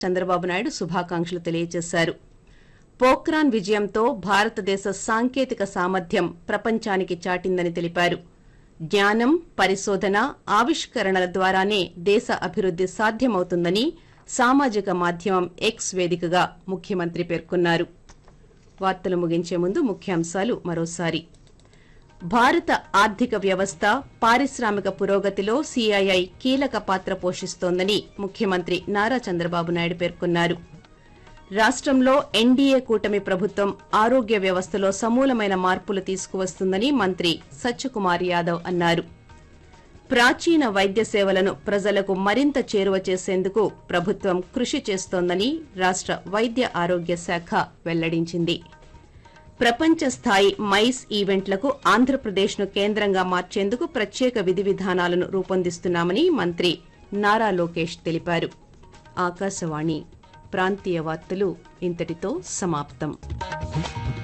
చంద్రబాబు నాయుడు శుభాకాంక్షలు తెలియజేశారు పోఖ్రాన్ విజయంతో భారతదేశ సాంకేతిక సామర్థ్యం ప్రపంచానికి చాటిందని తెలిపారు జ్ఞానం పరిశోధన ఆవిష్కరణల ద్వారానే దేశ అభివృద్ది సాధ్యమవుతుందని సామాజిక మాధ్యమం ఎక్స్ వేదికగా ముఖ్యమంత్రి పేర్కొన్నారు వార్తలు ముగించే ముందు ముఖ్యాంశాలు మరోసారి భారత ఆర్థిక వ్యవస్థ పారిశ్రామిక పురోగతిలో సీఐఐ కీలక పాత్ర పోషిస్తోందని ముఖ్యమంత్రి నారా చంద్రబాబు నాయుడు పేర్కొన్నారు రాష్ట్రంలో ఎన్డీఏ కూటమి ప్రభుత్వం ఆరోగ్య వ్యవస్థలో సమూలమైన మార్పులు తీసుకువస్తుందని మంత్రి సత్యకుమార్ యాదవ్ అన్నారు ప్రాచీన వైద్య సేవలను ప్రజలకు మరింత చేరువ చేసేందుకు ప్రభుత్వం కృషి చేస్తోందని రాష్ట్ర వైద్య ఆరోగ్య శాఖ వెల్లడించింది ప్రపంచ స్థాయి మైస్ ఈవెంట్లకు ఆంధ్రప్రదేశ్ను కేంద్రంగా మార్చేందుకు ప్రత్యేక విధి విధానాలను రూపొందిస్తున్నామని మంత్రి నారా లోకేష్ తెలిపారు ఆకాశవాణి ప్రాంతీయ వార్తలు ఇంతటితో సమాప్తం